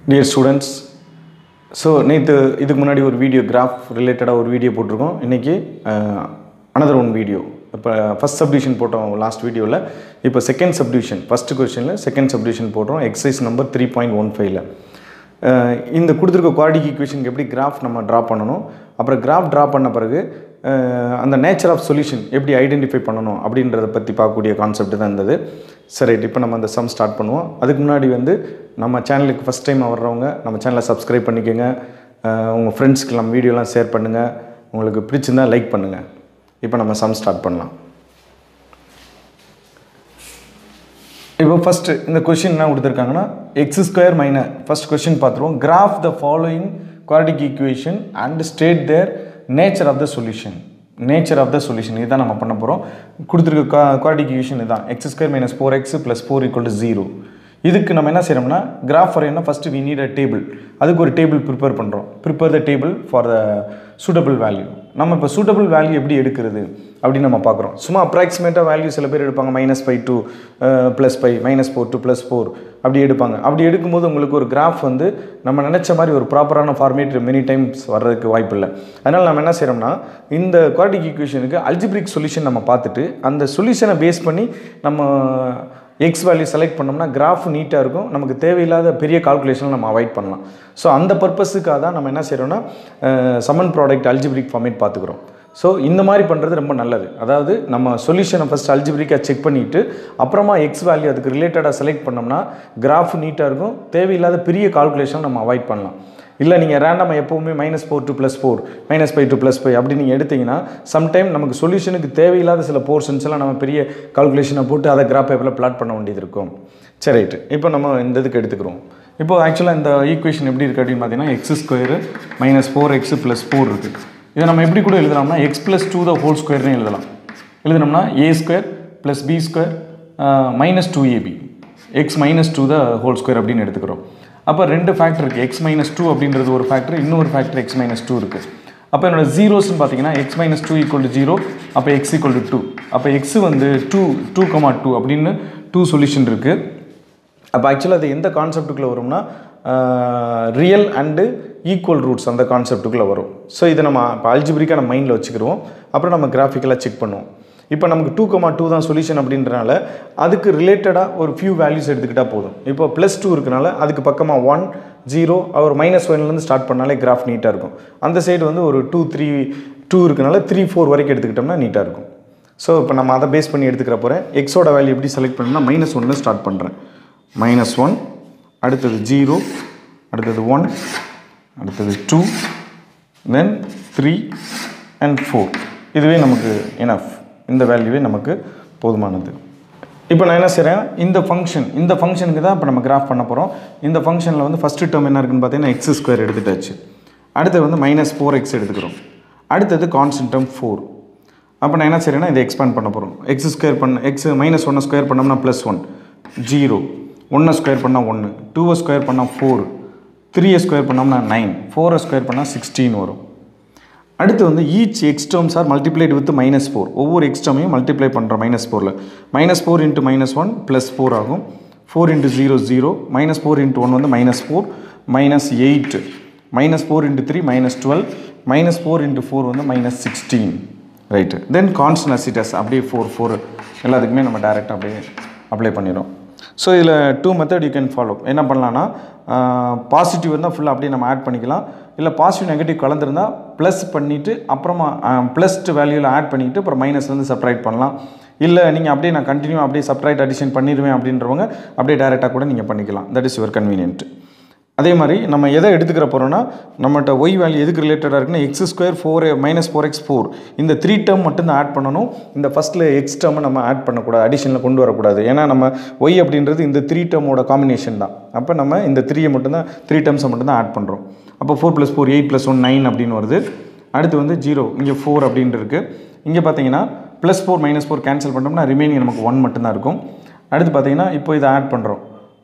dear students so நேற்று இதுக்கு முன்னாடி ஒரு வீடியோ கிராஃப் ரிலேட்டடாக ஒரு வீடியோ போட்டிருக்கோம் இன்றைக்கி அனதர் ஒன் வீடியோ இப்போ ஃபஸ்ட் சப்டிவிஷன் போட்டோம் லாஸ்ட் வீடியோவில் இப்போ செகண்ட் சப்டிவிஷன் ஃபஸ்ட்டு கொஸ்டினில் செகண்ட் சப்டிவிஷன் போடுறோம் exercise number three point one ஃபைவ்ல இந்த கொடுத்துருக்க குவாடிக் ஈக்குவேஷனுக்கு எப்படி கிராஃப் நம்ம ட்ரா பண்ணணும் அப்புறம் கிராஃப் ட்ரா பண்ண பிறகு அஹ், அந்த நேச்சர் ஆஃப் சொல்யூஷன் எப்படி ஐடென்டிஃபை பண்ணணும் அப்படின்றத பற்றி பார்க்கக்கூடிய கான்செப்ட் தான் இருந்தது சரி இப்போ நம்ம அந்த சம் ஸ்டார்ட் பண்ணுவோம் அதுக்கு முன்னாடி வந்து நம்ம சேனலுக்கு ஃபஸ்ட் டைம் வர்றவங்க நம்ம சேனலை சப்ஸ்கிரைப் பண்ணிக்கோங்க அஹ், உங்கள் ஃப்ரெண்ட்ஸ்க்கு நம்ம வீடியோலாம் ஷேர் பண்ணுங்கள் உங்களுக்கு பிடிச்சிருந்தா லைக் பண்ணுங்கள் இப்போ நம்ம சம் ஸ்டார்ட் பண்ணலாம் இப்போ ஃபஸ்ட்டு இந்த கொஷின் என்ன கொடுத்துருக்காங்கன்னா x square minus first question பார்த்துருவோம் graph the following quadratic equation and state their nature of the solution nature of the solution இதுதான் நம்ம பண்ண போகிறோம் கொடுத்துருக்க குவாடிக் ஈக்குவேஷன் இதுதான் x square minus four x plus four equal to zero இதுக்கு நம்ம என்ன செய்யறோம்னா கிராஃப் வரையணும்னா first we need a table அதுக்கு ஒரு டேபிள் ப்ரிப்பேர் பண்ணுறோம் prepare the table for the suitable value நம்ம இப்போ சூட்டபிள் வேல்யூ எப்படி எடுக்கிறது அப்படின்னு நம்ம பார்க்குறோம் சும்மா அப்ராக்சிமேட்டாக வேல்யூ சில பேர் எடுப்பாங்க minus five to plus five minus four to plus four அப்படி எடுப்பாங்க அப்படி எடுக்கும்போது உங்களுக்கு ஒரு கிராஃப் வந்து நம்ம நினச்ச மாதிரி ஒரு ப்ராப்பரான ஃபார்மேட் மெனி டைம்ஸ் வர்றதுக்கு வாய்ப்பு இல்லை அதனால் நம்ம என்ன செய்கிறோம்னா இந்த குவாடிக் ஈக்குவேஷனுக்கு அல்ஜிப்ரிக் சொல்யூஷன் நம்ம பார்த்துட்டு அந்த சொல்யூஷனை பேஸ் பண்ணி நம்ம எக்ஸ் வேல்யூ செலக்ட் பண்ணோம்னா கிராஃப் நீட்டாக இருக்கும் நமக்கு தேவையில்லாத பெரிய கால்குலேஷன் நம்ம அவாய்ட் பண்ணலாம் ஸோ அந்த பர்பஸுக்காக தான் நம்ம என்ன செய்கிறோம்னா சமன் ப்ராடக்ட் அல்ஜிப்ரிக் ஃபார்மேட் பார்த்துக்குறோம் ஸோ இந்த மாதிரி பண்ணுறது ரொம்ப நல்லது அதாவது நம்ம சொல்யூஷனை ஃபஸ்ட் அல்ஜிப்ரிக்காக செக் பண்ணிவிட்டு அப்புறமா எக்ஸ் வேல்யூ அதுக்கு ரிலேட்டடாக செலக்ட் பண்ணோம்னா கிராஃப் நீட்டாக இருக்கும் தேவையில்லாத பெரிய கால்குலேஷன் நம்ம அவாய்ட் பண்ணலாம் இல்லை நீங்கள் ரேண்டமாக எப்போவுமே minus four to plus four minus five to plus five அப்படி நீங்கள் எடுத்தீங்கன்னா சம்டைம் நமக்கு சொல்யூஷனுக்கு தேவையில்லாத சில போர்ஷன்ஸ் எல்லாம் நம்ம பெரிய கால்குலேஷனை போட்டு அதை கிராஃப் பேப்பரில் பிளாட் பண்ண வேண்டியது இருக்கும் சரி ரைட்டு இப்போ நம்ம இந்த இதுக்கு எடுத்துக்கிறோம் இப்போ ஆக்சுவலாக இந்த ஈக்குவேஷன் எப்படி இருக்குது அப்படின்னு பார்த்தீங்கன்னா x square minus four x plus four இருக்குது இதை நம்ம எப்படி கூட எழுதலாம்னா x plus two the whole ஸ்கொயர்னு எழுதலாம் எழுதினோம்னா a square plus b square minus two ab x minus two the whole square அப்படின்னு எடுத்துக்கிறோம் அப்போ ரெண்டு ஃபேக்டர் இருக்குது எக்ஸ் மைனஸ் டூ அப்படின்றது ஒரு ஃபேக்டர் இன்னொரு ஃபேக்டர் எக்ஸ் மைனஸ் டூ இருக்குது அப்போ என்னோட ஜீரோஸ்னு பார்த்தீங்கன்னா x minus two equal to zero அப்போ எக்ஸ் ஈக்குவல் டு டூ அப்போ எக்ஸ் வந்து டூ டூ கமா டூ அப்படின்னு டூ சொல்யூஷன் இருக்குது அப்போ ஆக்சுவலாக அது எந்த கான்செப்ட்டுக்குள்ளே வரும்னா ரியல் அண்டு ஈக்குவல் ரூட்ஸ் அந்த கான்செப்ட்டுக்குள்ளே வரும் ஸோ இதை நம்ம இப்போ அல்ஜிபிரிக்காக நம்ம மைண்டில் வச்சுக்கிடுவோம் அப்புறம் நம்ம கிராஃபிக்கலாக செக் பண்ணுவோம் இப்போ நமக்கு டூ கமா டூ தான் சொல்யூஷன் அப்படின்றனால அதுக்கு ரிலேட்டடாக ஒரு ஃபியூ வேல்யூஸ் எடுத்துக்கிட்டால் போதும் இப்போ ப்ளஸ் டூ இருக்கனால அதுக்கு பக்கமாக ஒன் ஜீரோ ஒரு மைனஸ் ஒன்லேருந்து ஸ்டார்ட் பண்ணாலே கிராஃப் நீட்டாக இருக்கும் அந்த சைடு வந்து ஒரு டூ த்ரீ டூ இருக்கனால த்ரீ ஃபோர் வரைக்கும் எடுத்துக்கிட்டோம்னா நீட்டாக இருக்கும் ஸோ இப்போ நம்ம அதை பேஸ் பண்ணி எடுத்துக்கிற போகிறேன் எக்ஸோட வேல்யூ எப்படி செலக்ட் பண்ணணும்னா மைனஸ் ஒன்று ஸ்டார்ட் பண்ணுறேன் மைனஸ் ஒன் அடுத்தது ஜீரோ அடுத்தது ஒன் அடுத்தது two then three and four இதுவே நமக்கு எனஃப் இந்த வேல்யூவே நமக்கு போதுமானது இப்போ நான் என்ன செய்கிறேன் இந்த ஃபங்க்ஷன் இந்த ஃபங்க்ஷனுக்கு தான் இப்போ நம்ம கிராஃப் பண்ண போகிறோம் இந்த ஃபங்க்ஷனில் வந்து ஃபஸ்ட்டு டேர்ம் என்ன இருக்குன்னு பார்த்தீங்கன்னா எக்ஸ் ஸ்கொயர் எடுத்துட்டாச்சு அடுத்து வந்து மைனஸ் ஃபோர் எக்ஸ் எடுத்துக்கிறோம் அடுத்தது கான்ஸ்டன்ட் டேர்ம் ஃபோர் அப்போ நான் என்ன செய்கிறேன்னா இதை எக்ஸ்பேண்ட் பண்ண போகிறோம் எக்ஸ் ஸ்கொயர் பண்ண எக்ஸ் மைனஸ் ஒன்னை ஸ்கொயர் பண்ணோம்னா ப்ளஸ் ஒன் ஜீரோ ஒன்றை ஸ்கொயர் பண்ணால் ஒன்று டூவை ஸ்கொயர் பண்ணால் ஃபோர் த்ரீயை ஸ்கொயர் பண்ணோம்னா நைன் ஃபோரை ஸ்கொயர் பண்ணால் சிக்ஸ்டீன் வரும் அடுத்து வந்து each x terms are multiplied with minus four ஒவ்வொரு எக்ஸ் டேர்மையும் மல்டிப்ளை பண்ணுறோம் மைனஸ் ஃபோரில் minus four into minus one plus four ஆகும் four into zero zero minus four into one வந்து minus four minus eight minus four into three minus twelve minus four into four வந்து minus sixteen right then constant as it is அப்படியே four four எல்லாத்துக்குமே நம்ம டேரெக்டாக அப்படியே apply பண்ணிடும் so இதில் two method you can follow என்ன பண்ணலான்னா பாசிட்டிவ் இருந்தால் ஃபுல்லாக அப்படியே நம்ம ஆட் பண்ணிக்கலாம் இல்லை பாசிட்டிவ் நெகட்டிவ் கலந்துருந்தால் ப்ளஸ் பண்ணிவிட்டு அப்புறமா ப்ளஸ்ட் வேல்யூவில் ஆட் பண்ணிவிட்டு அப்புறம் மைனஸ்லேருந்து செப்பரேட் பண்ணலாம் இல்லை நீங்கள் அப்படியே நான் கண்டினியூ அப்படியே செப்பரேட் அடிஷன் பண்ணிடுவேன் அப்படின்றவங்க அப்படியே டேரெக்டாக கூட நீங்கள் பண்ணிக்கலாம் தட் இஸ் யுவர் கன்வீனியன்ட் அதே மாதிரி நம்ம எதை எடுத்துக்கிற போகிறோம்னா நம்மகிட்ட ஒய் வேல்யூ எதுக்கு ரிலேட்டடாக இருக்குன்னா x square four minus four x four இந்த த்ரீ டேர்ம் மட்டும்தான் ஆட் பண்ணணும் இந்த ஃபஸ்ட்டில் எக்ஸ் டேர்மை நம்ம ஆட் பண்ணக்கூடாது அடிஷனில் கொண்டு வரக்கூடாது ஏன்னா நம்ம ஒய் அப்படின்றது இந்த த்ரீ டேர்மோட காம்பினேஷன் தான் அப்போ நம்ம இந்த த்ரீயை மட்டும்தான் த்ரீ டேர்ம்ஸை மட்டும்தான் ஆட் பண்ணுறோம் அப்போ four plus four eight plus one nine அப்படின்னு வருது அடுத்து வந்து ஜீரோ இங்கே ஃபோர் அப்படின்ட்டு இருக்குது இங்கே பார்த்தீங்கன்னா plus four minus four cancel பண்ணோம்னா ரிமைனிங் நமக்கு ஒன் மட்டும்தான் இருக்கும் அடுத்து பார்த்தீங்கன்னா இப்போ இதை ஆட் பண்ணுறோம்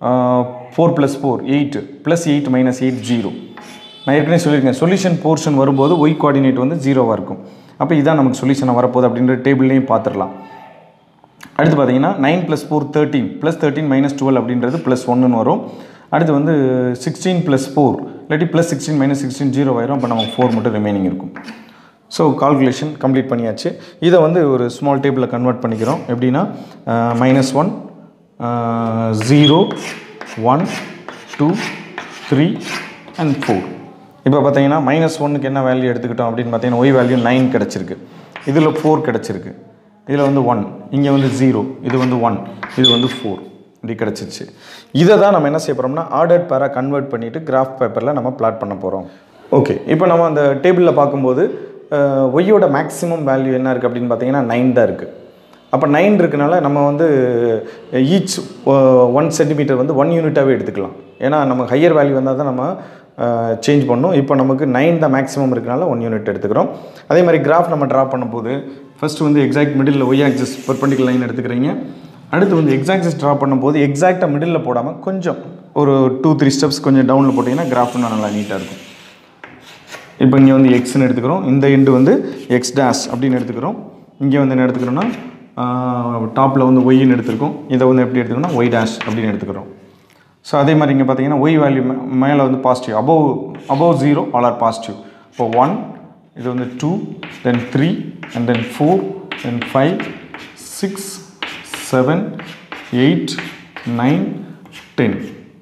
four plus four eight plus eight minus eight zero நான் ஏற்கனவே சொல்லியிருக்கேன் சொல்யூஷன் போர்ஷன் வரும்போது ஒய் கோஆர்டினேட் வந்து ஜீரோவாக இருக்கும் அப்போ இதான் நமக்கு சொல்யூஷனாக வரப்போகுது அப்படின்ற டேபிள்லையும் பார்த்துடலாம் அடுத்து பார்த்தீங்கன்னா nine plus four thirteen plus thirteen minus twelve அப்படின்றது ப்ளஸ் ஒன்றுன்னு வரும் அடுத்து வந்து சிக்ஸ்டீன் ப்ளஸ் ஃபோர் இல்லாட்டி plus sixteen minus sixteen zero ஆயிரும் அப்போ நமக்கு ஃபோர் மட்டும் ரிமைனிங் இருக்கும் ஸோ கால்குலேஷன் கம்ப்ளீட் பண்ணியாச்சு இதை வந்து ஒரு ஸ்மால் டேபிளில் கன்வெர்ட் பண்ணிக்கிறோம் எப்படின்னா minus one zero one two three and four இப்போ பார்த்தீங்கன்னா மைனஸ் ஒன்னுக்கு என்ன வேல்யூ எடுத்துக்கிட்டோம் அப்படின்னு பார்த்தீங்கன்னா ஒய் வேல்யூ நைன் கிடச்சிருக்கு இதில் ஃபோர் கிடச்சிருக்கு இதில் வந்து ஒன் இங்கே வந்து ஜீரோ இது வந்து ஒன் இது வந்து ஃபோர் இப்படி கிடச்சிருச்சு இதை தான் நம்ம என்ன செய்ய போகிறோம்னா ஆர்டர் பேராக கன்வெர்ட் பண்ணிவிட்டு கிராஃப் பேப்பரில் நம்ம பிளாட் பண்ண போகிறோம் ஓகே இப்போ நம்ம அந்த டேபிளில் பார்க்கும்போது ஒய்யோட மேக்ஸிமம் வேல்யூ என்ன இருக்குது அப்படின்னு பார்த்தீங்கன்னா நைன் தான் இருக்குது அப்போ நைன் இருக்கனால நம்ம வந்து ஈச் ஒன் சென்டிமீட்டர் வந்து ஒன் யூனிட்டாகவே எடுத்துக்கலாம் ஏன்னா நம்ம ஹையர் வேல்யூ வந்தால் தான் நம்ம சேஞ்ச் பண்ணோம் இப்போ நமக்கு நைன் தான் மேக்ஸிமம் இருக்கனால ஒன் யூனிட் எடுத்துக்கிறோம் அதே மாதிரி கிராஃப் நம்ம ட்ரா பண்ணும்போது ஃபஸ்ட்டு வந்து exact middle y axis perpendicular line எடுத்துக்கிறீங்க அடுத்து வந்து எக்ஸாக்சஸ் ட்ரா பண்ணும்போது எக்ஸாக்டாக மிடில் போடாமல் கொஞ்சம் ஒரு டூ த்ரீ ஸ்டெப்ஸ் கொஞ்சம் டவுனில் போட்டிங்கன்னா கிராஃப் இன்னும் நல்லா நீட்டாக இருக்கும் இப்போ இங்கே வந்து எக்ஸ்னு எடுத்துக்கிறோம் இந்த எண்டு வந்து எக்ஸ் டேஷ் அப்படின்னு எடுத்துக்கிறோம் இங்கே வந்து என்ன எடுத்துக்கிறோம்னா டாப்பில் வந்து ஒய்ன்னு எடுத்துருக்கோம் இதை வந்து எப்படி எடுத்துக்கணும்னா ஒய் டேஷ் அப்படின்னு எடுத்துக்கிறோம் ஸோ அதே மாதிரி இங்கே பார்த்தீங்கன்னா ஒய் வேல்யூ மேலே வந்து positive above above zero all are positive இப்போ ஒன் இது வந்து two then three and then four then five six seven eight nine ten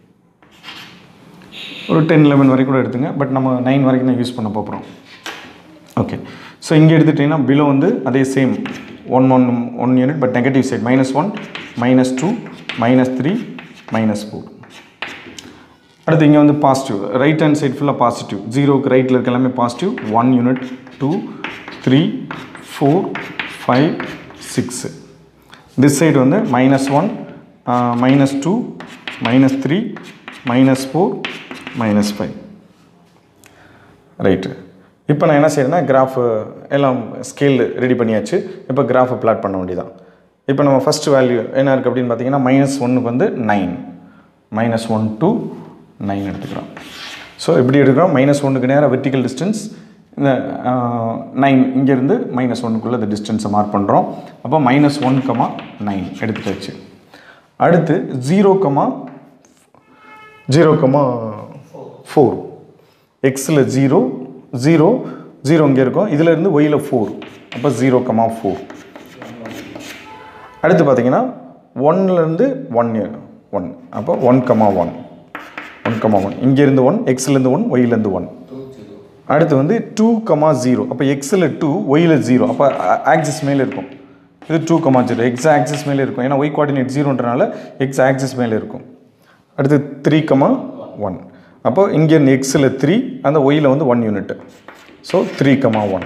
ஒரு டென் லெவன் வரைக்கும் கூட எடுத்துங்க பட் நம்ம நைன் வரைக்கும் தான் யூஸ் பண்ண போகிறோம் ஓகே ஸோ இங்கே எடுத்துட்டிங்கன்னா பிலோ வந்து அதே same one one one unit but negative side minus one minus two minus three minus four அடுத்து இங்கே வந்து பாசிட்டிவ் ரைட் ஹேண்ட் சைடு ஃபுல்லாக பாசிட்டிவ் ஜீரோக்கு ரைட்டில் இருக்க எல்லாமே positive one unit two three four five six this side வந்து minus one minus two minus three minus four minus five right இப்போ நான் என்ன செய்யறேன்னா கிராஃப் எல்லாம் ஸ்கேல் ரெடி பண்ணியாச்சு இப்போ கிராஃபை பிளாட் பண்ண வேண்டியதான் இப்போ நம்ம ஃபஸ்ட் வேல்யூ என்ன இருக்குது அப்படின்னு பார்த்தீங்கன்னா மைனஸ் ஒன்றுக்கு வந்து nine minus one two nine எடுத்துக்கிறோம் ஸோ எப்படி எடுக்கிறோம் மைனஸ் ஒன்றுக்கு நேராக வெர்டிக்கல் டிஸ்டன்ஸ் இந்த நைன் இங்கேருந்து மைனஸ் ஒன்றுக்குள்ளே இந்த டிஸ்டன்ஸை மார்க் பண்ணுறோம் அப்போ மைனஸ் ஒன் கமா நைன் எடுத்துட்டாச்சு அடுத்து zero comma zero comma four எக்ஸில் ஜீரோ ஜீரோ ஜீரோ இங்கே இருக்கும் இதில் இருந்து ஒயில் ஃபோர் அப்போ ஜீரோ கமா ஃபோர் அடுத்து பார்த்தீங்கன்னா ஒன்லேருந்து ஒன் ஒன் அப்போ one comma one one comma one இங்கேருந்து ஒன் எக்ஸ்லேருந்து ஒன் ஒய்லேருந்து ஒன் அடுத்து வந்து டூ கமா ஜீரோ அப்போ எக்ஸில் டூ ஒயில் ஜீரோ அப்போ ஆக்சிஸ் மேலே இருக்கும் இது two comma zero x axis மேலே இருக்கும் ஏன்னா ஒய் கோஆர்டினேட் ஜீரோன்றனால எக்ஸ் ஆக்சிஸ் மேலே இருக்கும் அடுத்து த்ரீ கமா ஒன் அப்போ இங்கே எக்ஸில் த்ரீ அந்த ஒயில் வந்து one unit so three comma one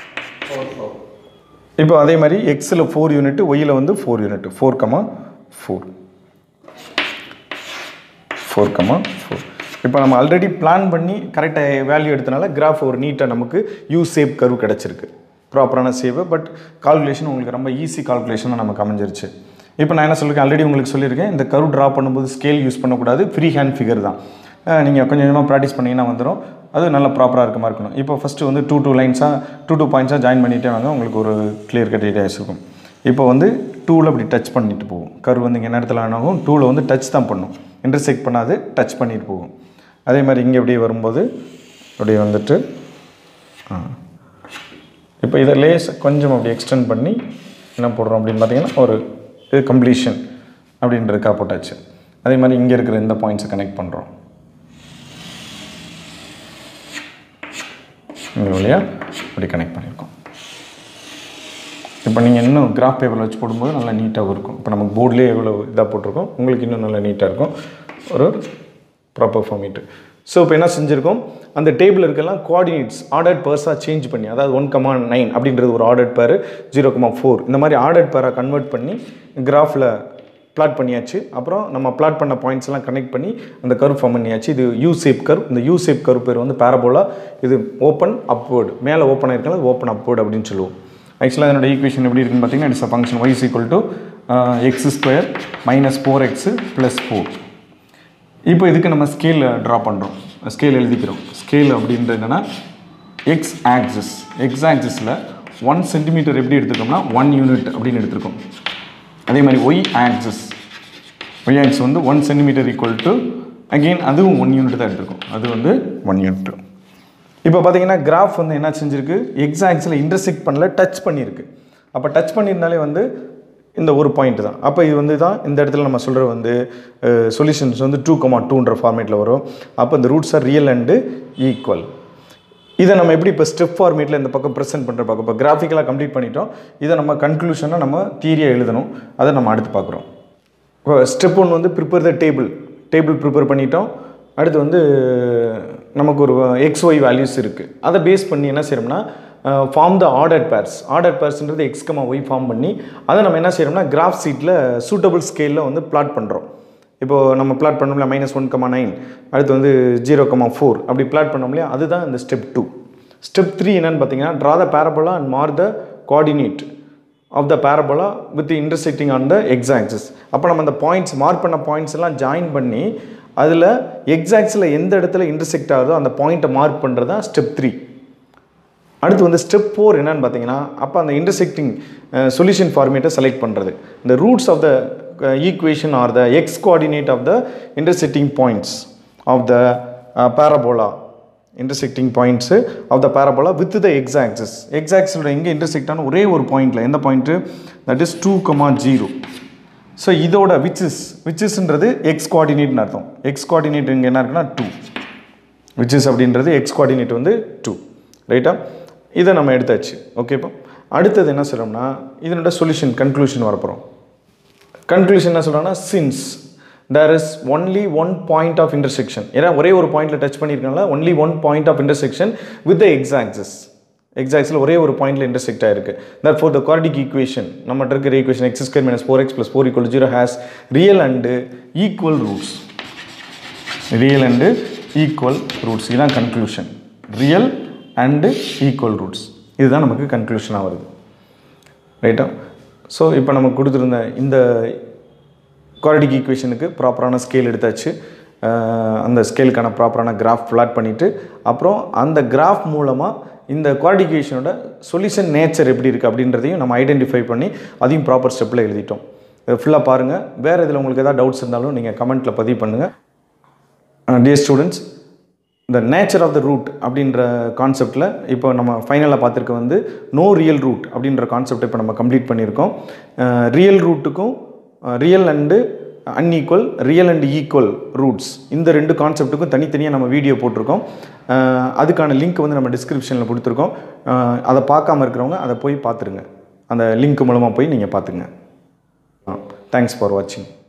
இப்போ அதே மாதிரி எக்ஸில் ஃபோர் யூனிட் ஒயில் வந்து four unit four comma four four comma four இப்போ நம்ம ஆல்ரெடி பிளான் பண்ணி கரெக்டாக வேல்யூ எடுத்தனால கிராஃப் ஒரு நீட்டாக நமக்கு யூ சேப் கர்வ் கிடச்சிருக்கு ப்ராப்பரான சேவு பட் கால்குலேஷன் உங்களுக்கு ரொம்ப ஈஸி கால்குலேஷனாக நமக்கு அமைஞ்சிருச்சு இப்போ நான் என்ன சொல்லியிருக்கேன் ஆல்ரெடி உங்களுக்கு சொல்லியிருக்கேன் இந்த கர்வ் ட்ரா பண்ணும்போது ஸ்கேல் யூஸ் பண்ணக்கூடாது ஃப்ரீ ஹேண்ட் ஃபிகர் தான் நீங்கள் கொஞ்சம் கொஞ்சமாக ப்ராக்டிஸ் பண்ணிங்கன்னா வந்துடும் அது நல்லா ப்ராப்பராக இருக்க மாதிரி இருக்கணும் இப்போ ஃபஸ்ட்டு வந்து டூ டூ லைன்ஸாக டூ டூ பாயிண்ட்ஸாக ஜாயின் பண்ணிகிட்டே வாங்க உங்களுக்கு ஒரு கிளியர் கட் ஐடியாஸ் இருக்கும் இப்போ வந்து டூவில் அப்படி டச் பண்ணிட்டு போகும் கர்வ் வந்து இங்கே என்ன இடத்துல ஆனாகும் டூவில் வந்து டச் தான் பண்ணும் இன்டர்செக்ட் பண்ணாது டச் பண்ணிட்டு போகும் அதே மாதிரி இங்கே அப்படியே வரும்போது அப்படியே வந்துட்டு ஆ இப்போ இதை லேஸ் கொஞ்சம் அப்படி எக்ஸ்டெண்ட் பண்ணி என்ன போடுறோம் அப்படின்னு பார்த்தீங்கன்னா ஒரு இது கம்ப்ளீஷன் அப்படின்றதுக்காக போட்டாச்சு அதே மாதிரி இங்கே இருக்கிற இந்த பாயிண்ட்ஸை கனெக்ட் பண்ணுறோம் இங்கே வழியாக அப்படி கனெக்ட் பண்ணியிருக்கோம் இப்போ நீங்கள் இன்னும் கிராஃப் பேப்பரில் வச்சு போடும்போது நல்லா நீட்டாகவும் இருக்கும் இப்போ நமக்கு போர்ட்லேயே எவ்வளோ இதாக போட்டிருக்கோம் உங்களுக்கு இன்னும் நல்லா நீட்டாக இருக்கும் ஒரு ப்ராப்பர் ஃபார்மேட்டு ஸோ இப்போ என்ன செஞ்சுருக்கோம் அந்த டேபிள் இருக்கலாம் கோஆர்டினேட்ஸ் ஆர்டர்ட் பேர்ஸாக சேஞ்ச் பண்ணி அதாவது ஒன் கமா நைன் அப்படின்றது ஒரு ஆர்டர்ட் பேர் ஜீரோ கமா ஃபோர் இந்த மாதிரி ஆர்டர்ட் பேராக கன்வெர்ட் பண்ணி கிராஃபில் பிளாட் பண்ணியாச்சு அப்புறம் நம்ம பிளாட் பண்ண பாயிண்ட்ஸ் எல்லாம் கனெக்ட் பண்ணி அந்த கர்வ் ஃபார்ம் பண்ணியாச்சு இது யூ சேப் கர்வ் இந்த யூ சேப் கர்வ் பேர் வந்து பேரபோலா இது ஓப்பன் அப்வேர்டு மேலே ஓப்பன் ஆயிருக்கலாம் அது ஓப்பன் அப்வேர்டு அப்படின்னு சொல்லுவோம் ஆக்சுவலாக என்னோட ஈக்குவேஷன் எப்படி இருக்குன்னு பார்த்தீங்கன்னா it's a function y equal to x square minus four x plus four இப்போ இதுக்கு நம்ம ஸ்கேல் ட்ரா பண்ணுறோம் ஸ்கேல் எழுதிக்கிறோம் ஸ்கேல் அப்படின்றது என்னென்னா எக்ஸ் ஆக்சிஸ் எக்ஸ் ஆக்சிஸில் ஒன் சென்டிமீட்டர் எப்படி எடுத்துருக்கோம்னா ஒன் யூனிட் அப்படின்னு எடுத்திருக்கோம் அதே மாதிரி ஒய் ஆக்சிஸ் ஒய் ஆக்சிஸ் வந்து one centimetre equal to again அதுவும் ஒன் யூனிட் தான் எடுத்திருக்கும் அது வந்து ஒன் யூனிட் இப்போ பார்த்தீங்கன்னா கிராஃப் வந்து என்ன செஞ்சிருக்கு எக்ஸாக்ஸில் இன்டர்செக்ட் பண்ணல டச் பண்ணியிருக்கு அப்போ டச் பண்ணியிருந்தாலே வந்து இந்த ஒரு பாயிண்ட் தான் அப்போ இது வந்து தான் இந்த இடத்துல நம்ம சொல்கிற வந்து சொல்யூஷன்ஸ் வந்து டூ கமா டூன்ற ஃபார்மேட்டில் வரும் அப்போ இந்த roots are real and equal இதை நம்ம எப்படி இப்போ ஸ்டெப் ஃபார்மேட்டில் இந்த பக்கம் ப்ரெசென்ட் பண்ணுற பக்கம் இப்போ கிராஃபிக்கலாக கம்ப்ளீட் பண்ணிட்டோம் இதை நம்ம கன்க்ளூஷனாக நம்ம தியரியாக எழுதணும் அதை நம்ம அடுத்து பார்க்குறோம் இப்போ ஸ்டெப் ஒன் வந்து prepare the table table prepare பண்ணிட்டோம் அடுத்து வந்து நமக்கு ஒரு எக்ஸ் ஒய் வேல்யூஸ் இருக்குது அதை பேஸ் பண்ணி என்ன செய்யறோம்னா form the order pairs order பேர்ஸ்ன்றது எக்ஸ் கமா ஒய் ஃபார்ம் பண்ணி அதை நம்ம என்ன செய்யறோம்னா கிராஃப் சீட்டில் சூட்டபிள் ஸ்கேலில் வந்து பிளாட் பண்ணுறோம் இப்போது நம்ம பிளாட் பண்ணோம்ல மைனஸ் ஒன் கமா நைன் அடுத்து வந்து ஜீரோ கமா ஃபோர் அப்படி பிளாட் பண்ணோம் இல்லையா அதுதான் இந்த ஸ்டெப் டூ ஸ்டெப் த்ரீ என்னன்னு பார்த்தீங்கன்னா draw the parabola and mark the coordinate of the parabola with intersecting on the x axis அப்போ நம்ம அந்த பாயிண்ட்ஸ் மார்க் பண்ண பாயிண்ட்ஸ் எல்லாம் ஜாயின் பண்ணி அதில் எக்ஸாக்ஸில் எந்த இடத்துல இன்டர்செக்ட் ஆகுதோ அந்த பாயிண்ட்டை மார்க் பண்ணுறது தான் ஸ்டெப் த்ரீ அடுத்து வந்து ஸ்டெப் ஃபோர் என்னன்னு பார்த்தீங்கன்னா அப்போ அந்த இன்டர்செக்டிங் சொல்யூஷன் ஃபார்மேட்டை செலக்ட் பண்ணுறது இந்த roots of the equation are the x coordinate of the intersecting points of the parabola intersecting points of the parabola with the x axis x ஆக்சஸோட எங்கே இன்டர்செக்ட் ஆன ஒரே ஒரு பாயிண்டில் எந்த point that is two comma zero so இதோட which is விச்சஸ்ன்றது x கோஆர்டினேட்னு அர்த்தம் எக்ஸ் கோஆர்டினேட் இங்கே என்ன இருக்குன்னா டூ விச்சஸ் அப்படின்றது எக்ஸ் கோஆர்டினேட் வந்து டூ ரைட்டா இதை நம்ம எடுத்தாச்சு ஓகேப்பா அடுத்தது என்ன சொல்கிறோம்னா இதனோட சொல்யூஷன் கன்க்ளூஷன் வரப்போகிறோம் கன்க்ளூஷன் என்ன சொல்கிறாங்கன்னா since there is only one point of intersection ஏன்னா ஒரே ஒரு பாயிண்ட்டில் டச் பண்ணியிருக்கனால only one point of intersection with the x axis எக்ஸாக்ஸில் ஒரே ஒரு பாயிண்ட்டில் இன்டர்செக்ட் ஆயிருக்கு that for the quadratic equation நம்மகிட்ட இருக்கிற equation x square minus four x plus four equal zero has real and equal roots real and equal roots இதுதான் conclusion real and equal roots இதுதான் நமக்கு கன்க்ளூஷனாக வருது ரைட்டா ஸோ இப்போ நம்ம கொடுத்துருந்த இந்த குவாடிக் ஈக்குவேஷனுக்கு ப்ராப்பரான ஸ்கேல் எடுத்தாச்சு அஹ் அந்த ஸ்கேலுக்கான ப்ராப்பரான கிராஃப் பிளாட் பண்ணிவிட்டு அப்புறம் அந்த கிராஃப் மூலமாக இந்த குவாடிக் ஈக்குவேஷனோட சொல்யூஷன் நேச்சர் எப்படி இருக்குது அப்படின்றதையும் நம்ம ஐடென்டிஃபை பண்ணி அதையும் ப்ராப்பர் ஸ்டெப்பில் எழுதிட்டோம் இதை ஃபுல்லாக பாருங்கள் வேறு இதில் உங்களுக்கு ஏதாவது டவுட்ஸ் இருந்தாலும் நீங்கள் கமெண்ட்டில் பதிவு பண்ணுங்கள் டியர் ஸ்டூடெண்ட்ஸ் இந்த நேச்சர் ஆஃப் த ரூட் அப்படின்ற கான்செப்டில் இப்போ நம்ம ஃபைனலாக பார்த்துருக்க வந்து நோ ரியல் ரூட் அப்படின்ற கான்செப்ட் இப்போ நம்ம கம்ப்ளீட் பண்ணியிருக்கோம் ரியல் ரூட்டுக்கும் real and unequal real and equal roots இந்த ரெண்டு கான்செப்ட்டுக்கும் தனித்தனியாக நம்ம வீடியோ போட்டிருக்கோம் அஹ் அதுக்கான லிங்க் வந்து நம்ம டிஸ்கிரிப்ஷனில் கொடுத்துருக்கோம் அஹ் அதை பார்க்காம இருக்கிறவங்க அதை போய் பார்த்துருங்க அந்த லிங்க் மூலமாக போய் நீங்கள் பார்த்துங்க தேங்க்ஸ் ஃபார் வாட்சிங்